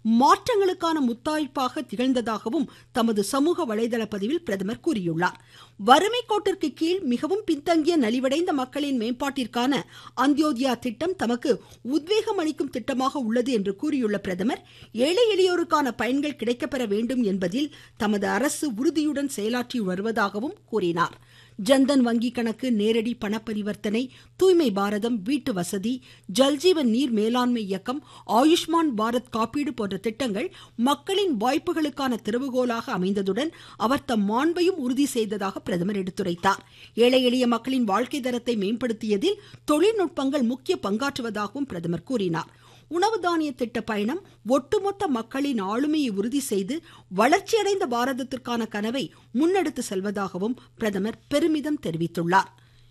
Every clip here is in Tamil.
மாற்றங்களுக்கான முத்தாய்ப்பாக திகழ்ந்ததாகவும் தமது சமூக வலைதள பதிவில் பிரதமர் கூறியுள்ளார் வறுமை கோட்டிற்கு கீழ் மிகவும் பின்தங்கிய நலிவடைந்த மக்களின் மேம்பாட்டிற்கான அந்தியோதயா திட்டம் தமக்கு உத்வேகம் அளிக்கும் திட்டமாக உள்ளது என்று கூறியுள்ள பிரதமர் ஏழை எளியோருக்கான பயன்கள் கிடைக்கப்பெற வேண்டும் என்பதில் தமது அரசு உறுதியுடன் செயலாற்றி வருவதாகவும் கூறினார் ஜன்தன் வங்கி கணக்கு நேரடி பண பரிவர்த்தனை தூய்மை பாரதம் வீட்டு வசதி ஜல்ஜீவன் நீர் மேலாண்மை இயக்கம் ஆயுஷ்மான் பாரத் காப்பீடு போன்ற திட்டங்கள் மக்களின் வாய்ப்புகளுக்கான திறவுகோலாக அமைந்ததுடன் அவர் தம் மாண்பையும் உறுதி செய்ததாக பிரதமர் எடுத்துரைத்தார் ஏழை எளிய மக்களின் வாழ்க்கை தரத்தை மேம்படுத்தியதில் தொழில்நுட்பங்கள் முக்கிய பங்காற்றுவதாகவும் பிரதமர் கூறினார் உணவு தானிய திட்ட பயணம் ஒட்டுமொத்த மக்களின் ஆளுமையை உறுதி செய்து வளர்ச்சியடைந்த பாரதத்திற்கான கனவை முன்னெடுத்து செல்வதாகவும் பிரதமர் பெருமிதம் தெரிவித்துள்ளார்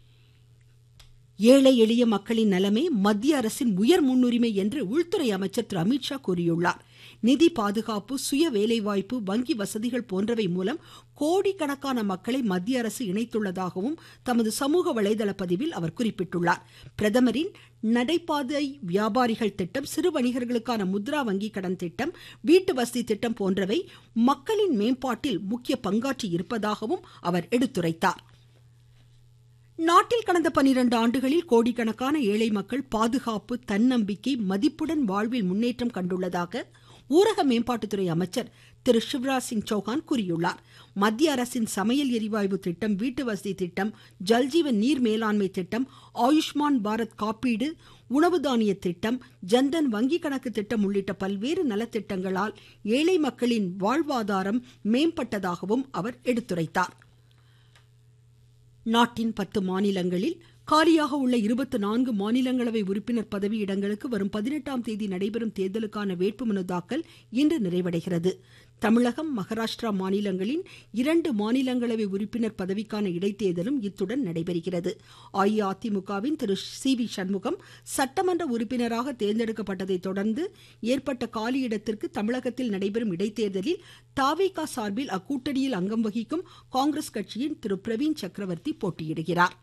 ஏழை எளிய மக்களின் நலமே மத்திய அரசின் உயர் முன்னுரிமை என்று உள்துறை அமைச்சர் திரு அமித்ஷா கூறியுள்ளார் நிதி பாதுகாப்பு சுய வேலைவாய்ப்பு வங்கி வசதிகள் போன்றவை மூலம் கோடிக்கணக்கான மக்களை மத்திய அரசு இணைத்துள்ளதாகவும் தமது சமூக வலைதள பதிவில் அவர் குறிப்பிட்டுள்ளார் பிரதமரின் நடைபாதை வியாபாரிகள் திட்டம் சிறு வணிகர்களுக்கான முத்ரா வங்கி கடன் திட்டம் வீட்டு வசதி திட்டம் போன்றவை மக்களின் மேம்பாட்டில் முக்கிய பங்காற்றி இருப்பதாகவும் அவர் எடுத்துரைத்தார் நாட்டில் கடந்த பனிரெண்டு ஆண்டுகளில் கோடிக்கணக்கான ஏழை மக்கள் பாதுகாப்பு தன்னம்பிக்கை மதிப்புடன் வாழ்வில் முன்னேற்றம் கண்டுள்ளதாக ஊரக மேம்பாட்டுத்துறை அமைச்சர் திரு சிவராஜ் சிங் சௌஹான் கூறியுள்ளார் மத்திய அரசின் சமையல் எரிவாயு திட்டம் வீட்டு வசதி திட்டம் ஜல்ஜீவன் நீர் மேலாண்மை திட்டம் ஆயுஷ்மான் பாரத் காப்பீடு உணவு தானிய திட்டம் ஜன்தன் வங்கி கணக்கு திட்டம் உள்ளிட்ட பல்வேறு நலத்திட்டங்களால் ஏழை மக்களின் வாழ்வாதாரம் மேம்பட்டதாகவும் அவர் எடுத்துரைத்தார் நாட்டின் பத்து மாநிலங்களில் காலியாக உள்ள இருபத்தி நான்கு மாநிலங்களவை உறுப்பினர் பதவி இடங்களுக்கு வரும் பதினெட்டாம் தேதி நடைபெறும் தேர்தலுக்கான வேட்புமனு தாக்கல் இன்று நிறைவடைகிறது தமிழகம் மகாராஷ்டிரா மாநிலங்களின் இரண்டு மாநிலங்களவை உறுப்பினர் பதவிக்கான இடைத்தேர்தலும் இத்துடன் நடைபெறுகிறது அஇஅதிமுகவின் திரு சி வி சண்முகம் சட்டமன்ற உறுப்பினராக தேர்ந்தெடுக்கப்பட்டதை தொடர்ந்து ஏற்பட்ட காலியிடத்திற்கு தமிழகத்தில் நடைபெறும் இடைத்தேர்தலில் தாவேகா சார்பில் அக்கூட்டணியில் அங்கம் வகிக்கும் காங்கிரஸ் கட்சியின் திரு பிரவீன் சக்கரவர்த்தி போட்டியிடுகிறார்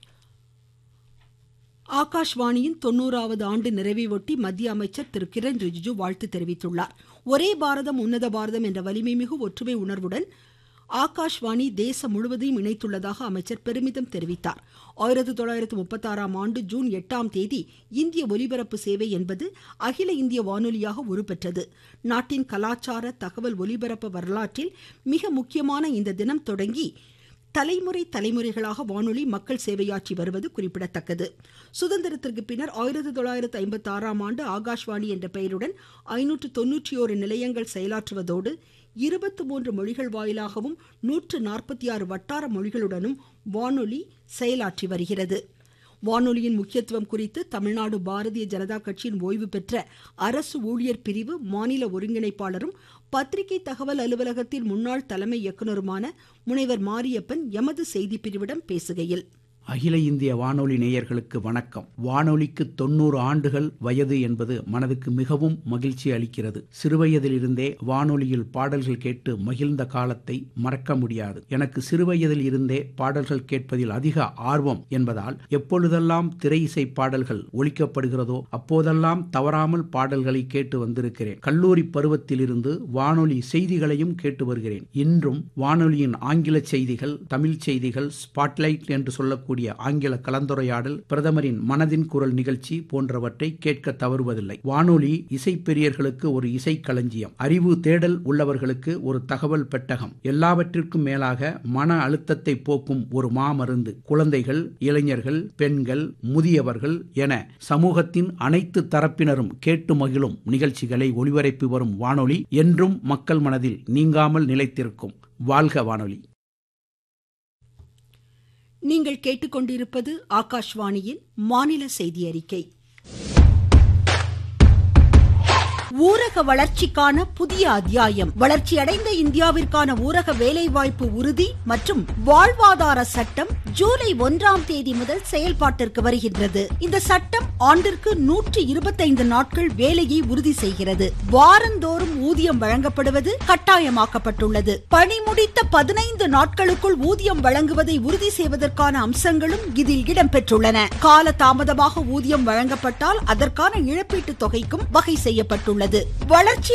ஆகாஷ்வாணியின் தொண்ணூறாவது ஆண்டு நிறைவையொட்டி மத்திய அமைச்சர் திரு கிரண் ரிஜிஜு வாழ்த்து தெரிவித்துள்ளார் ஒரே பாரதம் உன்னத பாரதம் என்ற வலிமை மிகு ஒற்றுமை உணர்வுடன் ஆகாஷ்வாணி தேசம் முழுவதையும் இணைத்துள்ளதாக அமைச்சர் பெருமிதம் தெரிவித்தார் ஆயிரத்தி தொள்ளாயிரத்தி முப்பத்தாறாம் ஆண்டு ஜூன் எட்டாம் தேதி இந்திய ஒலிபரப்பு சேவை என்பது அகில இந்திய வானொலியாக உருப்பெற்றது நாட்டின் கலாச்சார தகவல் ஒலிபரப்பு வரலாற்றில் மிக முக்கியமான இந்த தினம் தொடங்கி தலைமுறை தலைமுறைகளாக வானொலி மக்கள் சேவையாற்றி வருவது குறிப்பிடத்தக்கது சுதந்திரத்திற்கு பின்னர் ஆயிரத்தி தொள்ளாயிரத்தி ஐம்பத்தி ஆறாம் ஆண்டு ஆகாஷ்வாணி என்ற பெயருடன் ஐநூற்று தொன்னூற்றி ஓரு நிலையங்கள் செயலாற்றுவதோடு இருபத்தி மூன்று மொழிகள் வாயிலாகவும் நூற்று நாற்பத்தி ஆறு வட்டார மொழிகளுடனும் வானொலி செயலாற்றி வருகிறது வானொலியின் முக்கியத்துவம் குறித்து தமிழ்நாடு பாரதிய ஜனதா கட்சியின் ஓய்வு பெற்ற அரசு ஊழியர் பிரிவு மாநில ஒருங்கிணைப்பாளரும் பத்திரிகை தகவல் அலுவலகத்தின் முன்னாள் தலைமை இயக்குநருமான முனைவர் மாரியப்பன் எமது செய்தி பிரிவிடம் பேசுகையில் அகில இந்திய வானொலி நேயர்களுக்கு வணக்கம் வானொலிக்கு தொண்ணூறு ஆண்டுகள் வயது என்பது மனதுக்கு மிகவும் மகிழ்ச்சி அளிக்கிறது சிறுவயதிலிருந்தே வானொலியில் பாடல்கள் கேட்டு மகிழ்ந்த காலத்தை மறக்க முடியாது எனக்கு சிறுவயதில் இருந்தே பாடல்கள் கேட்பதில் அதிக ஆர்வம் என்பதால் எப்பொழுதெல்லாம் திரை இசை பாடல்கள் ஒழிக்கப்படுகிறதோ அப்போதெல்லாம் தவறாமல் பாடல்களை கேட்டு வந்திருக்கிறேன் கல்லூரி பருவத்திலிருந்து வானொலி செய்திகளையும் கேட்டு வருகிறேன் இன்றும் வானொலியின் ஆங்கில செய்திகள் தமிழ் செய்திகள் ஸ்பாட்லைட் என்று சொல்லக்கூடிய கூடிய ஆங்கில கலந்துரையாடல் பிரதமரின் மனதின் குரல் நிகழ்ச்சி போன்றவற்றை கேட்க தவறுவதில்லை வானொலி இசை பெரியர்களுக்கு ஒரு இசை களஞ்சியம் அறிவு தேடல் உள்ளவர்களுக்கு ஒரு தகவல் பெட்டகம் எல்லாவற்றிற்கும் மேலாக மன அழுத்தத்தை போக்கும் ஒரு மாமருந்து குழந்தைகள் இளைஞர்கள் பெண்கள் முதியவர்கள் என சமூகத்தின் அனைத்து தரப்பினரும் கேட்டு மகிழும் நிகழ்ச்சிகளை ஒளிபரப்பி வரும் வானொலி என்றும் மக்கள் மனதில் நீங்காமல் நிலைத்திருக்கும் வாழ்க வானொலி நீங்கள் கேட்டுக்கொண்டிருப்பது ஆகாஷ்வாணியின் மாநில செய்தி அறிக்கை ஊரக வளர்ச்சிக்கான புதிய அத்தியாயம் வளர்ச்சியடைந்த இந்தியாவிற்கான ஊரக வேலைவாய்ப்பு உறுதி மற்றும் வாழ்வாதார சட்டம் ஜூலை ஒன்றாம் தேதி முதல் செயல்பாட்டிற்கு வருகின்றது இந்த சட்டம் ஆண்டிற்கு நூற்றி இருபத்தைந்து நாட்கள் வேலையை உறுதி செய்கிறது வாரந்தோறும் ஊதியம் வழங்கப்படுவது கட்டாயமாக்கப்பட்டுள்ளது பணி முடித்த பதினைந்து நாட்களுக்குள் ஊதியம் வழங்குவதை உறுதி செய்வதற்கான அம்சங்களும் இதில் இடம்பெற்றுள்ளன கால தாமதமாக ஊதியம் வழங்கப்பட்டால் அதற்கான இழப்பீட்டு தொகைக்கும் வகை செய்யப்பட்டுள்ளது வளர்ச்சி